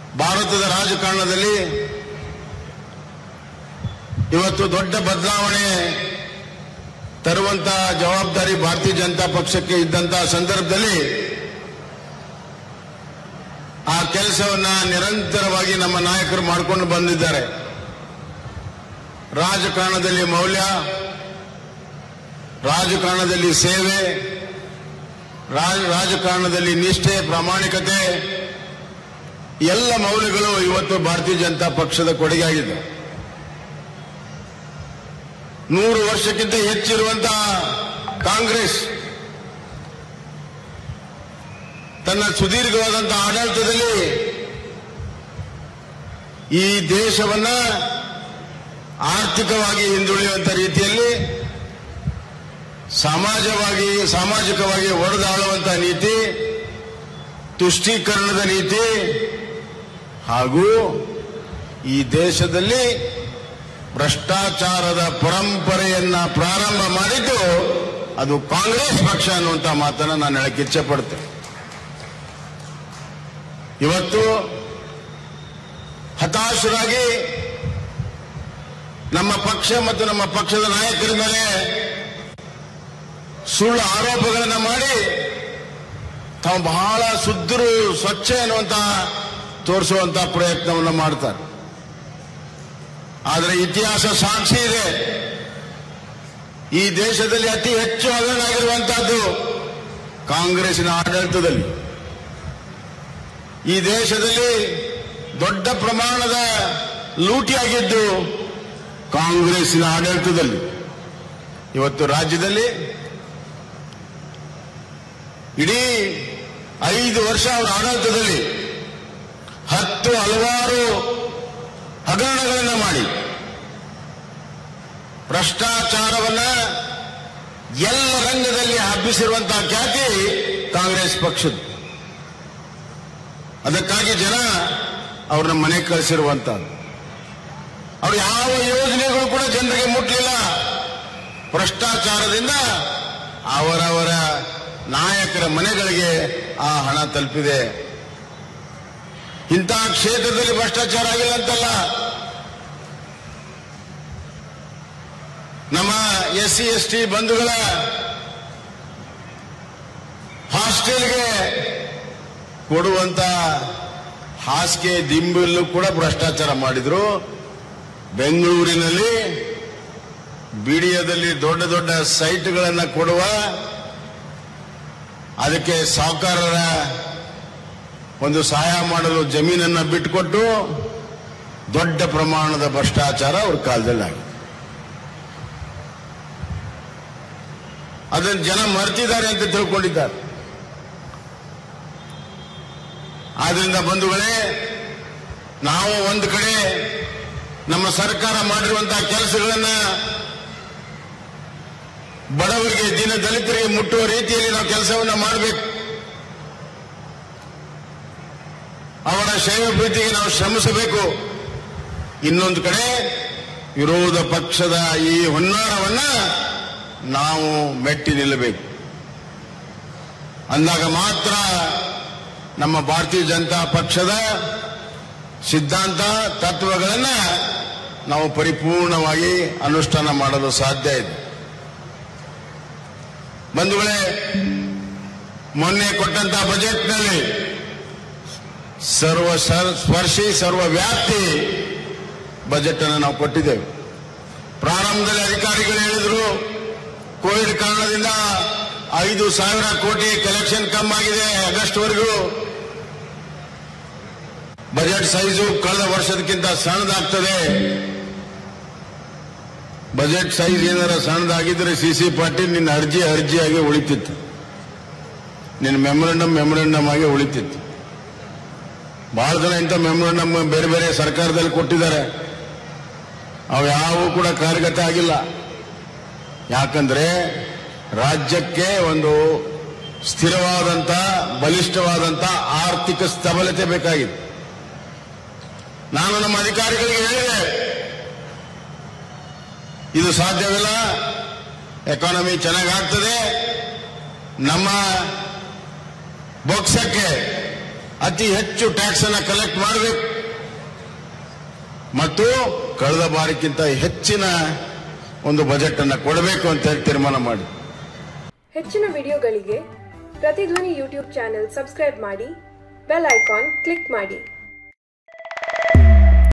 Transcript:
ಭಾರತದ ರಾಜಕಾರಣದಲ್ಲಿ ಇವತ್ತು ದೊಡ್ಡ ಬದಲಾವಣೆ ತರುವಂತ ಜವಾಬ್ದಾರಿ ಭಾರತೀಯ ಜನತಾ ಪಕ್ಷಕ್ಕೆ ಇದ್ದಂತಹ ಸಂದರ್ಭದಲ್ಲಿ ಆ ಕೆಲಸವನ್ನ ನಿರಂತರವಾಗಿ ನಮ್ಮ ನಾಯಕರು ಮಾಡಿಕೊಂಡು ಬಂದಿದ್ದಾರೆ ರಾಜಕಾರಣದಲ್ಲಿ ಮೌಲ್ಯ ರಾಜಕಾರಣದಲ್ಲಿ ಸೇವೆ ರಾಜ- ರಾಜಕಾರಣದಲ್ಲಿ ನಿಷ್ಠೆ ಪ್ರಾಮಾಣಿಕತೆ ಎಲ್ಲ ಮೌಲ್ಯಗಳು ಇವತ್ತು ಭಾರತೀಯ ಜನತಾ ಪಕ್ಷದ ಕೊಡುಗೆಯಾಗಿದೆ ನೂರು ವರ್ಷಕ್ಕಿಂತ ಹೆಚ್ಚಿರುವಂತಹ ಕಾಂಗ್ರೆಸ್ ತನ್ನ ಸುದೀರ್ಘವಾದಂತಹ ಆಡಳಿತದಲ್ಲಿ ಈ ದೇಶವನ್ನ ಆರ್ಥಿಕವಾಗಿ ಹಿಂದುಳಿಯುವಂತ ರೀತಿಯಲ್ಲಿ ಸಮಾಜವಾಗಿ ಸಾಮಾಜಿಕವಾಗಿ ಒಡೆದಾಳುವಂತ ನೀತಿ ತುಷ್ಟೀಕರಣದ ನೀತಿ ಹಾಗೂ ಈ ದೇಶದಲ್ಲಿ ಭ್ರಷ್ಟಾಚಾರದ ಪರಂಪರೆಯನ್ನ ಪ್ರಾರಂಭ ಮಾಡಿದ್ದು ಅದು ಕಾಂಗ್ರೆಸ್ ಪಕ್ಷ ಅನ್ನುವಂತ ಮಾತನ್ನ ನಾನು ಹೇಳಕ್ಕೆ ಇಚ್ಛೆ ಪಡ್ತೇನೆ ಇವತ್ತು ಹತಾಶರಾಗಿ ನಮ್ಮ ಪಕ್ಷ ಮತ್ತು ನಮ್ಮ ಪಕ್ಷದ ನಾಯಕರ ಮೇಲೆ ಸುಳ್ಳು ಆರೋಪಗಳನ್ನ ಮಾಡಿ ತಾವು ಬಹಳ ಶುದ್ಧರು ಸ್ವಚ್ಛ ಎನ್ನುವಂತ ತೋರಿಸುವಂತ ಪ್ರಯತ್ನವನ್ನು ಮಾಡ್ತಾರೆ ಆದರೆ ಇತಿಹಾಸ ಸಾಕ್ಷಿ ಇದೆ ಈ ದೇಶದಲ್ಲಿ ಅತಿ ಹೆಚ್ಚು ಹಗರಣಾಗಿರುವಂತಹದ್ದು ಕಾಂಗ್ರೆಸ್ಸಿನ ಆಡಳಿತದಲ್ಲಿ ಈ ದೇಶದಲ್ಲಿ ದೊಡ್ಡ ಪ್ರಮಾಣದ ಲೂಟಿಯಾಗಿದ್ದು ಕಾಂಗ್ರೆಸ್ಸಿನ ಆಡಳಿತದಲ್ಲಿ ಇವತ್ತು ರಾಜ್ಯದಲ್ಲಿ ಇಡೀ ಐದು ವರ್ಷ ಅವರ ಆಡಳಿತದಲ್ಲಿ ಹತ್ತು ಹಲವಾರು ಹಗರಣಗಳನ್ನು ಮಾಡಿ ಭ್ರಷ್ಟಾಚಾರವನ್ನ ಎಲ್ಲ ರಂಗದಲ್ಲಿ ಹಬ್ಬಿಸಿರುವಂತಹ ಖ್ಯಾತಿ ಕಾಂಗ್ರೆಸ್ ಪಕ್ಷದ ಅದಕ್ಕಾಗಿ ಜನ ಅವ್ರನ್ನ ಮನೆ ಕಳಿಸಿರುವಂತಹದ್ದು ಅವ್ರು ಯಾವ ಯೋಜನೆಗಳು ಕೂಡ ಜನರಿಗೆ ಮುಟ್ಟಲಿಲ್ಲ ಭ್ರಷ್ಟಾಚಾರದಿಂದ ಅವರವರ ನಾಯಕರ ಮನೆಗಳಿಗೆ ಆ ಹಣ ತಲುಪಿದೆ ಇಂತಹ ಕ್ಷೇತ್ರದಲ್ಲಿ ಭ್ರಷ್ಟಾಚಾರ ಆಗಿಲ್ಲ ಅಂತಲ್ಲ ನಮ್ಮ ಎಸ್ ಸಿ ಎಸ್ ಟಿ ಬಂಧುಗಳ ಹಾಸ್ಟೆಲ್ಗೆ ಕೊಡುವಂತ ಹಾಸಿಗೆ ದಿಂಬಲ್ಲೂ ಕೂಡ ಭ್ರಷ್ಟಾಚಾರ ಮಾಡಿದ್ರು ಬೆಂಗಳೂರಿನಲ್ಲಿ ಬಿಡಿಯದಲ್ಲಿ ದೊಡ್ಡ ದೊಡ್ಡ ಸೈಟ್ಗಳನ್ನು ಕೊಡುವ ಅದಕ್ಕೆ ಸಾಹುಕಾರರ ಒಂದು ಸಹಾಯ ಮಾಡಲು ಜಮೀನನ್ನ ಬಿಟ್ಟುಕೊಟ್ಟು ದೊಡ್ಡ ಪ್ರಮಾಣದ ಭ್ರಷ್ಟಾಚಾರ ಅವ್ರ ಕಾಲದಲ್ಲಿ ಆಗಿದೆ ಅದನ್ನು ಜನ ಮರ್ತಿದ್ದಾರೆ ಅಂತ ತಿಳ್ಕೊಂಡಿದ್ದಾರೆ ಆದ್ರಿಂದ ಬಂಧುಗಳೇ ನಾವು ಒಂದು ಕಡೆ ನಮ್ಮ ಸರ್ಕಾರ ಮಾಡಿರುವಂತಹ ಕೆಲಸಗಳನ್ನ ಬಡವರಿಗೆ ದಿನ ದಲಿತರಿಗೆ ಮುಟ್ಟುವ ರೀತಿಯಲ್ಲಿ ನಾವು ಕೆಲಸವನ್ನ ಮಾಡಬೇಕು ಅವರ ಶೈವ ಪ್ರೀತಿಗೆ ನಾವು ಶ್ರಮಿಸಬೇಕು ಇನ್ನೊಂದು ಕಡೆ ವಿರೋಧ ಪಕ್ಷದ ಈ ಹುನ್ನಾರವನ್ನ ನಾವು ಮೆಟ್ಟಿ ನಿಲ್ಲಬೇಕು ಅಂದಾಗ ಮಾತ್ರ ನಮ್ಮ ಭಾರತೀಯ ಜನತಾ ಪಕ್ಷದ ಸಿದ್ಧಾಂತ ತತ್ವಗಳನ್ನ ನಾವು ಪರಿಪೂರ್ಣವಾಗಿ ಅನುಷ್ಠಾನ ಮಾಡಲು ಸಾಧ್ಯ ಇದೆ ಬಂಧುಗಳೇ ಮೊನ್ನೆ ಕೊಟ್ಟಂತಹ ಬಜೆಟ್ನಲ್ಲಿ ಸರ್ವ ಸರ್- ಸ್ಪರ್ಶಿ ಸರ್ವ ವ್ಯಾಪ್ತಿ ಬಜೆಟ್ ಅನ್ನು ನಾವು ಕೊಟ್ಟಿದ್ದೇವೆ ಪ್ರಾರಂಭದಲ್ಲಿ ಅಧಿಕಾರಿಗಳು ಹೇಳಿದ್ರು ಕೋವಿಡ್ ಕಾರಣದಿಂದ ಐದು ಸಾವಿರ ಕೋಟಿ ಕಲೆಕ್ಷನ್ ಕಮ್ಮಿ ಆಗಿದೆ ಆಗಸ್ಟ್ ವರೆಗೂ ಬಜೆಟ್ ಸೈಜು ಕಳೆದ ವರ್ಷದಕ್ಕಿಂತ ಸಣ್ಣದಾಗ್ತದೆ ಬಜೆಟ್ ಸೈಜ್ ಏನಾರ ಸಣ್ಣದಾಗಿದ್ರೆ ಸಿ ಸಿ ಪಾಟೀಲ್ ನಿನ್ನ ಅರ್ಜಿ ಅರ್ಜಿಯಾಗಿ ಉಳಿತಿತ್ತು ನಿನ್ನ ಮೆಮೊರಂಡಮ್ ಮೆಮೊರಂಡಮ್ ಆಗಿ ಉಳಿತಿತ್ತು ಬಹಳ ಜನ ಇಂಥ ಮೆಮೊರಂಡಮ್ ಬೇರೆ ಬೇರೆ ಸರ್ಕಾರದಲ್ಲಿ ಕೊಟ್ಟಿದ್ದಾರೆ ಅವು ಯಾವೂ ಕೂಡ ಕಾರ್ಯಗತ ಆಗಿಲ್ಲ ಯಾಕಂದ್ರೆ ರಾಜ್ಯಕ್ಕೆ ಒಂದು ಸ್ಥಿರವಾದಂತ ಬಲಿಷ್ಠವಾದಂತ ಆರ್ಥಿಕ ಸ್ತಬಲತೆ ಬೇಕಾಗಿದೆ ನಾನು ನಮ್ಮ ಅಧಿಕಾರಿಗಳಿಗೆ ಹೇಳಿದೆ ಇದು ಸಾಧ್ಯವಿಲ್ಲ ಎಕಾನಮಿ ಚೆನ್ನಾಗಾಗ್ತದೆ ನಮ್ಮ ಬೊಕ್ಸಕ್ಕೆ ಅತಿ ಹೆಚ್ಚು ಟ್ಯಾಕ್ಸ್ ಅನ್ನ ಕಲೆಕ್ಟ್ ಮಾಡಬೇಕು ಮತ್ತು ಕಳೆದ ಬಾರಿಗಿಂತ ಹೆಚ್ಚಿನ ಒಂದು ಬಜೆಟ್ ಅನ್ನ ಕೊಡಬೇಕು ಅಂತ ಹೇಳಿ ತೀರ್ಮಾನ ಮಾಡಿ ಹೆಚ್ಚಿನ ವಿಡಿಯೋಗಳಿಗೆ ಪ್ರತಿಧ್ವನಿ ಯೂಟ್ಯೂಬ್ ಚಾನೆಲ್ ಸಬ್ಸ್ಕ್ರೈಬ್ ಮಾಡಿ ಬೆಲ್ ಐಕಾನ್ ಕ್ಲಿಕ್ ಮಾಡಿ